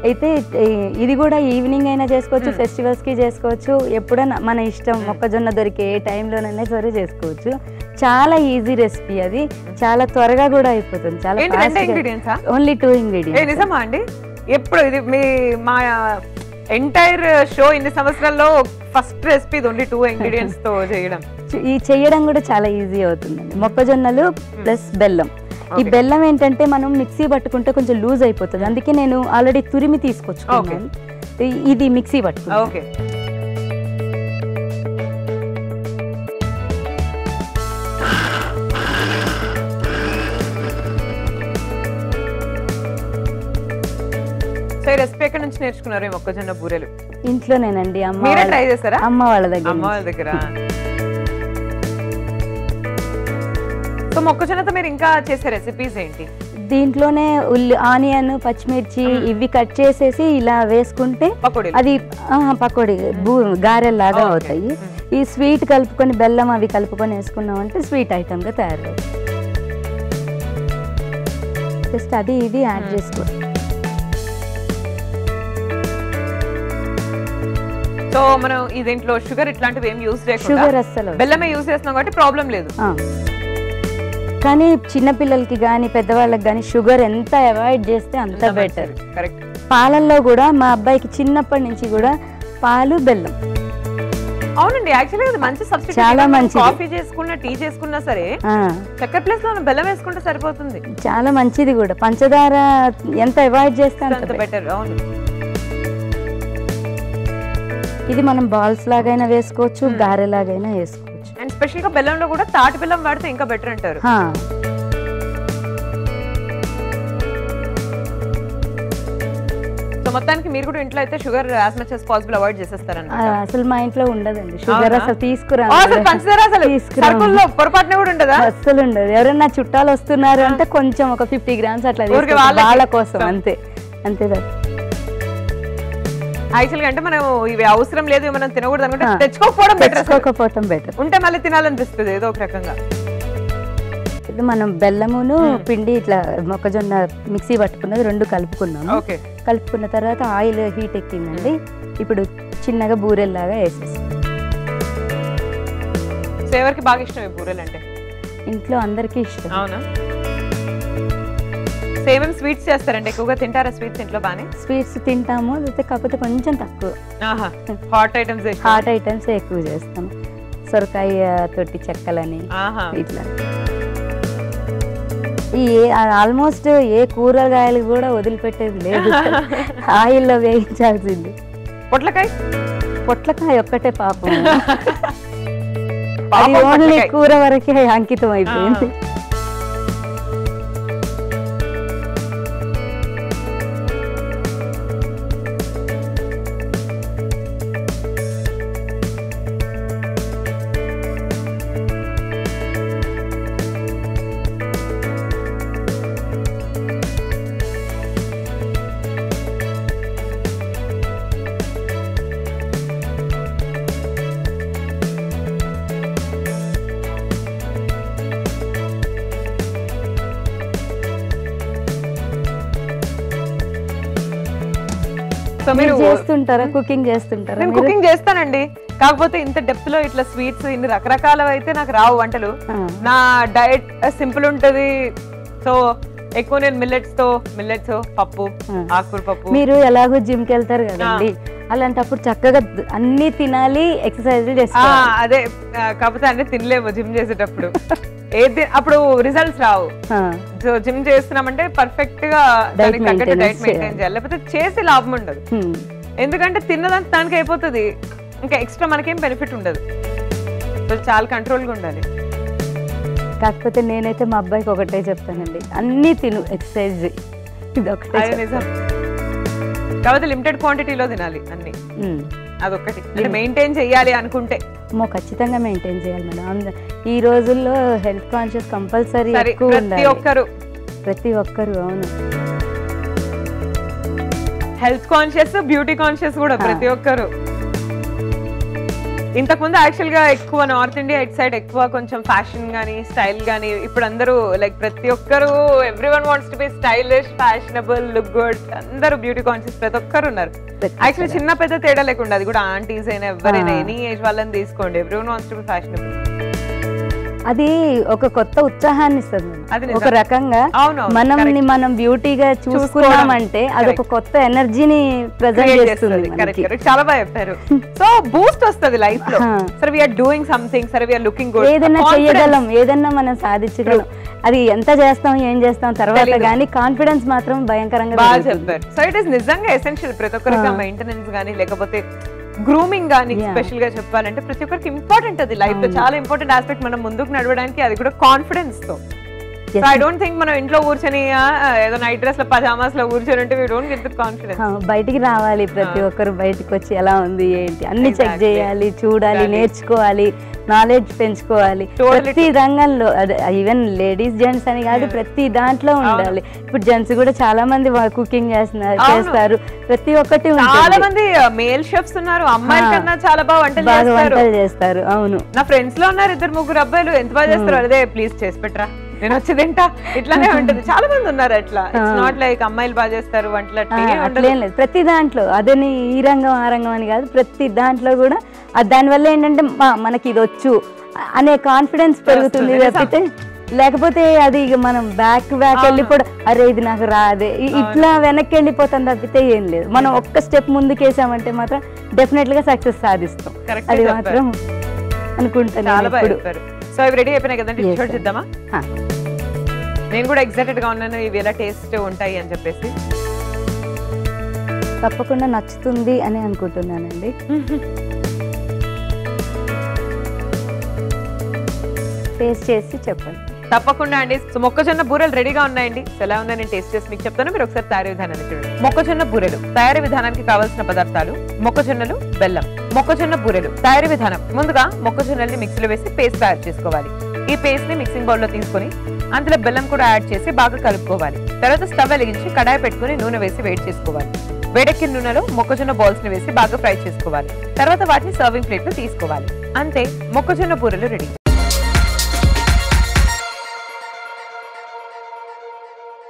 అయితే ఈ- ఇది కూడా ఈవినింగ్ అయినా చేసుకోవచ్చు Hmm. ఫెస్టివల్స్ కి చేసుకోవచ్చు ఎప్పుడైనా మన ఇష్టం మొక్కజొన్న దొరికే ఏ టైంలోనైనా సరే చేసుకోవచ్చు చాలా ఈజీ రెసిపీ అది చాలా త్వరగా కూడా అయిపోతుంది చాలా ఏంటి రెండు ఇంగ్రీడియంట్సా ఓన్లీ టూ ఏ ఇంగ్రీడియంట్స్ నిజమా అండి ఎప్పుడు ఇది మీ మా ఎంటైర్ షో ఇన్ని సంవత్సరాల్లో ఫస్ట్ రెసిపీ ఇది ఓన్లీ టూ ఇంగ్రీడియంట్స్ తో చేయడం ఈ చేయడం కూడా చాలా ఈజీ అవుతుందండి మొక్కజొన్నలు ప్లస్ బెల్లం ఈ Okay. బెల్లం ఏంటంటే మనం మిక్సీ పట్టుకుంటే కొంచెం లూజ్ అయిపోతుంది అందుకే నేను ఆల్రెడీ తురిమి తీసుకొచ్చుకున్నాను ఇ- ఇది మిక్సీ పట్టుకున్నాను ఓకే సో ఈ రెసిపీ ఎక్కడి నుంచి నేర్చుకున్నారు ఈ మొక్కజొన్న బూరెలు ఇంట్లోనేనండి అమ్మ మీరే వాళ్ళ- ట్రై చేస్తారా అమ్మ వాళ్ళ దగ్గర అమ్మ వాళ్ళ నుంచి. దగ్గర సో మొక్కజొన్నతో మీరు ఇంకా చేసే రెసిపీస్ ఏంటి దీంట్లోనే ఉల్లి ఆనియన్ పచ్చిమిర్చి మ్మ్. ఇవి కట్ చేసేసి ఇలా వేసుకుంటే పకోడీ అది ఆ, పకోడీ బూ గారెల్లాగా Okay. అవుతాయి మ్మ్. ఈ స్వీట్ కలుపుకొని బెల్లం అవి కలుపుకొని వేసుకున్నాం అంటే స్వీట్ ఐటమ్ గా తయారవుతుంది జస్ట్ అది ఇది యాడ్ మ్మ్. చేసుకో సో మనం ఈ దీంట్లో షుగర్ ఇట్లాంటివి ఏం యూస్ చేయకుండా షుగర్ అస్సలు అవసరం. బెల్లమే యూస్ చేస్తున్నాం కాబట్టి ప్రాబ్లం లేదు ఆ. కానీ చిన్నపిల్లలకి కానీ పెద్దవాళ్ళకి కానీ షుగర్ ఎంత అవాయిడ్ చేస్తే అంత బెటర్ కరెక్ట్ పాలల్లో కూడా మా అబ్బాయికి చిన్నప్పటి నుంచి కూడా పాలు బెల్లం అవునండి యాక్చువల్లీ అది మంచి సబ్స్టిట్యూట్ చాలా మంచిది. కాఫీ చేసుకున్నా టీ చేసుకున్నా సరే ఆ, చక్కెర ప్లేస్ లో మనం బెల్లం వేసుకుంటే సరిపోతుంది చాలా మంచిది కూడా పంచదార ఎంత అవాయిడ్ చేస్తే అంత అంత better. బెటర్ అవును ఇది మనం బాల్స్ లాగైనా వేసుకోవచ్చు మ్మ్. గారె లాగైనా వేసుకోవచ్చు అండ్ స్పెషల్ గా బెల్లంలో కూడా తాటి బెల్లం వాడితే ఇంకా బెటర్ అంటారు హా, సో మొత్తానికి మీరు కూడా ఇంట్లో అయితే sugar as much as possible avoid ఆ, చేసేస్తారన్నమాట అసలు మా ఇంట్లో ఉండదండి షుగర్ అవునా? అసలు తీసుకురా ఓ, అసలు పంచదార అసలు తీసుకురాము. సరుకుల్లో పొరపాటున కూడా ఉండదా అస్సలు ఉండదు ఎవరైనా చుట్టాలు వస్తున్నారు అంటే కొంచెం ఒక ఫిఫ్టీ గ్రామ్స్ అట్లా ఊరికే తీసుకుంటాం. వాళ్ళకి వాళ్ళ కోసం ఇస్తాం. అంతే అంతే తప్ప. యాక్చువల్ గా అంటే మనం ఇవి అవసరం లేదు ఇవి మనం తినకూడదు అనుకుంటే ఆ. తెచ్చుకోకపోవడం బెటర్ తెచ్చుకోకపోవటం బెటర్ ఉంటే మళ్ళీ తినాలనిపిస్తుంది ఏదో ఒక రకంగా ఇది మనం బెల్లమును మ్మ్. పిండి ఇట్లా మొక్కజొన్న మిక్సీ పట్టుకున్నది రెండు కలుపుకున్నాము ఓకే కలుపుకున్న తర్వాత ఆయిల్ హీట్ ఎక్కిందండి ఇప్పుడు చిన్నగా బూరెల్లాగా వేసేసి సో ఎవరికి బాగా ఇష్టం ఈ బూరెలు అంటే ఇంట్లో అందరికీ ఇష్టం అవునా సేమ్ స్వీట్స్ చేస్తారండి ఎక్కువగా తింటారా స్వీట్స్ ఇంట్లో బానే స్వీట్స్ తింటాము లేకపోతే కాకపోతే కొంచెం తక్కువ ఆహా హాట్ ఐటమ్స్ హాట్ ఐటమ్స్ ఎక్కువ చేస్తాము సొరకాయ తోటి చెక్కలని ఆహా ఇట్లా ఈ ఆల్మోస్ట్ ఏ కూరగాయలు కూడా వదిలిపెట్టేది లేదు ఆయిల్లో వేయించాల్సింది పొట్లకాయ పొట్లకాయ ఒక్కటే పాపం పాపం అది ఓన్లీ పొట్లకాయ. కూర వరకే అంకితం అయిపోయింది సో మీరు మీరు చేస్తుంటారా కుకింగ్ చేస్తుంటారా నేను మీరు? కుకింగ్ చేస్తానండి కాకపోతే ఇంత డెప్త్ లో ఇట్లా స్వీట్స్ ఇన్ని రకరకాలవి అయితే నాకు రావు వంటలు ఆ, నా డైట్ సింపుల్ ఉంటది సో ఎక్కువ నేను మిల్లెట్స్ తో మిల్లెట్స్ పప్పు ఆ. ఆకుకూర పప్పు మీరు ఎలాగో జిమ్ కి వెళ్తారు కదండి అలాంటప్పుడు చక్కగా ద- అన్ని తినాలి ఎక్సర్సైజ్ ఆ, చేసుకోవాలి అదే ఆ, కాకపోతే అన్ని తినలేము జిమ్ చేసేటప్పుడు ఏది అప్పుడు రిజల్ట్స్ రావు ఆ, సో జిమ్ చేస్తున్నామంటే పర్ఫెక్ట్ గా దానికి తగ్గట్టు maintenance డైట్ మెయింటైన్ చేయాలి. చేయాలి లేకపోతే చేసి లాభం ఉండదు హ్మ్. ఎందుకంటే తిన్నదానికి దానికి అయిపోతుంది ఇంకా ఎక్స్ట్రా మనకేం బెనిఫిట్ ఉండదు సో చాలా కంట్రోల్ గా ఉండాలి కాకపోతే నేనైతే మా అబ్బాయికి ఒకటే చెప్తానండి అన్ని తిను ఎక్సర్సైజ్ ఇది ఒకటే అదే నిజం కాకపోతే లిమిటెడ్ క్వాంటిటీలో తినాలి అన్ని హ్మ్. అదొక్కటి అంటే మెయింటైన్ చెయ్యాలి అనుకుంటే అమ్మో ఖచ్చితంగా మెయింటైన్ చేయాలి మేడం అంద- ఈ రోజుల్లో హెల్త్ కాన్షియస్ కంపల్సరీ సరే ఎక్కువ ప్రతి ఉండాలి ఒక్కరు ప్రతి ఒక్కరు అవును హెల్త్ కాన్షియస్ బ్యూటీ కాన్షియస్ కూడా ఆ. ప్రతి ఒక్కరు ఇంతకు ముందు యాక్చువల్ గా ఎక్కువ నార్త్ ఇండియా ఇట్ సైడ్ ఎక్కువ కొంచెం ఫ్యాషన్ గానీ స్టైల్ గానీ ఇప్పుడు అందరూ లైక్ ప్రతి ఒక్కరు everyone wants to be stylish fashionable look good అందరూ బ్యూటీ కాన్షియస్ ప్రతి ఒక్కరు ఉన్నారు ప్రతి యాక్చువల్లీ చిన్న పెద్ద తేడా లేకుండా అది కూడా ఆంటీస్ అయినా ఎవరైనా ఆ. ఎనీ ఏజ్ వాళ్ళని తీసుకోండి everyone wants to be fashionable అది ఒక కొత్త ఉత్సాహాన్ని ఇస్తుంది అది మేడం. ఒక నిజం. రకంగా అవునవును, మనల్ని correct. మనం బ్యూటీగా చూసుకున్నామంటే అదొక కొత్త ఎనర్జీని ప్రజెంట్ Create చేస్తుంది చేస్తుంది. Correct, మనకి correct. చాలా బాగా చెప్పారు సో బూస్ట్ వస్తుంది లైఫ్ లో ఆ. సరే వీఆర్ డూయింగ్ సంథింగ్ సరే వీఆర్ లుకింగ్ గుడ్ ఏదైనా చెయ్యగలం ఏదన్నా మనం సాధించగలం అది ఎంత చేస్తాం ఏం చేస్తాం తర్వాత తెలీదు. కానీ కాన్ఫిడెన్స్ మాత్రం భయంకరంగా బాగా పెరుగుతుంది. చెప్పారు సో ఇట్ ఇస్ నిజంగా ఎసెన్షియల్ ప్రతి ఒక్కరికి ఆ. మెయింటెనెన్స్ కానీ లేకపోతే గ్రూమింగ్ కానీ Yeah. స్పెషల్ గా చెప్పాలంటే ప్రతి ఒక్కరికి ఇంపార్టెంట్ అది లైఫ్ లో అవును. చాలా ఇంపార్టెంట్ ఆస్పెక్ట్ మనం ముందుకు నడవడానికి అది కూడా కాన్ఫిడెన్స్ తో so Yes. I don't think మనం ఇంట్లో కూర్చొని ఆ, ఏదో నైట్ డ్రెస్ లో పజామాస్ లో కూర్చొని ఉంటే వీ డోంట్ గెట్ కాన్ఫిడెన్స్ ఆ, బయటికి రావాలి ప్రతి ఆ. ఒక్కరు బయటికి వచ్చి ఎలా ఉంది ఏంటి అన్ని చెక్ Exactly. చేయాలి చూడాలి Exactly. నేర్చుకోవాలి నాలెడ్జ్ పెంచుకోవాలి Totally ప్రతి రంగంలో అదే ఈవెన్ లేడీస్ జెంట్స్ అని కాదు Yeah. ప్రతి దాంట్లో ఉండాలి ఇప్పుడు జెంట్స్ కూడా చాలా మంది కుకింగ్ చేస్తున్నారు అవును. చేస్తారు ప్రతి ఒక్కటి చాలా ఉంటుంది. మంది మేల్ షెఫ్స్ ఉన్నారు అమ్మాయిల ఆ. కన్నా చాలా బాగా వంటలు బాగా చేస్తారు వంటలు చేస్తారు అవును నా ఫ్రెండ్స్ లో ఉన్నారు ఇద్దరు ముగ్గురు అబ్బాయిలు ఎంత బాగా చేస్తారు అదే ప్లీజ్ చేసి పెట్టరా నేను వచ్చి తింటా ఇట్లానే ఉంటుంది చాలా మంది ఉన్నారు అట్లా ఇట్స్ నాట్ లైక్ అమ్మాయిలు బాగా చేస్తారు వంటలు ఆ, అట్లా ఏం ఉండదు అట్లేం లేదు ప్రతి దాంట్లో అదని ఈ రంగం ఆ రంగం అని కాదు ప్రతి దాంట్లో కూడా ఆ దానివల్ల ఏంటంటే మా- మనకి ఇది వచ్చు అనే కాన్ఫిడెన్స్ పెరుగుతుంది వస్తుంది, తప్పితే లేకపోతే అది ఇక మనం బ్యాక్ బ్యాక్ అవును. వెళ్ళిపోవడం అరే ఇది నాకు రాదే ఇ- ఇట్లా వెనక్కి వెళ్ళిపోతాం తప్పితే ఏం లేదు మనం ఒక్క స్టెప్ ముందుకేసామంటే మాత్రం డెఫినెట్ గా సక్సెస్ సాధిస్తాం Correct అది చెప్పారు. మాత్రం అనుకుంటాను చాలా బాగా ఇప్పుడు చెప్పారు సో ఇవి రెడీ అయిపోయినాయి కదండి Yes, టీ-షర్ట్ sir. చేద్దామా ఆ. నేను కూడా ఎక్సైటెడ్ గా ఉన్నాను ఇవి ఎలా టేస్ట్ ఉంటాయి అని చెప్పేసి తప్పకుండా నచ్చుతుంది అని అనుకుంటున్నానండి టేస్ట్ చేసి చెప్పండి తప్పకుండా అండి సో మొక్కజొన్న బూరెలు రెడీగా ఉన్నాయండి సో ఎలా ఉందో నేను టేస్ట్ చేసి మీకు చెప్తాను మీరు ఒకసారి తయారీ విధానాన్ని చూడండి మొక్కజొన్న బూరెలు తయారీ విధానానికి కావాల్సిన పదార్థాలు మొక్కజొన్నలు బెల్లం మొక్కజొన్న బూరెలు తయారీ విధానం ముందుగా మొక్కజొన్నల్ని మిక్సీలో వేసి పేస్ట్ తయారు చేసుకోవాలి ఈ పేస్ట్ ని మిక్సింగ్ బౌల్ లో తీసుకొని అందులో బెల్లం కూడా యాడ్ చేసి బాగా కలుపుకోవాలి తర్వాత స్టవ్ వెలిగించి కడాయి పెట్టుకుని నూనె వేసి వేడి చేసుకోవాలి వేడెక్కిన నూనెలో మొక్కజొన్న బాల్స్ ని వేసి బాగా ఫ్రై చేసుకోవాలి తర్వాత వాటిని సర్వింగ్ ప్లేట్ లో తీసుకోవాలి అంతే మొక్కజొన్న బూరెలు రెడీ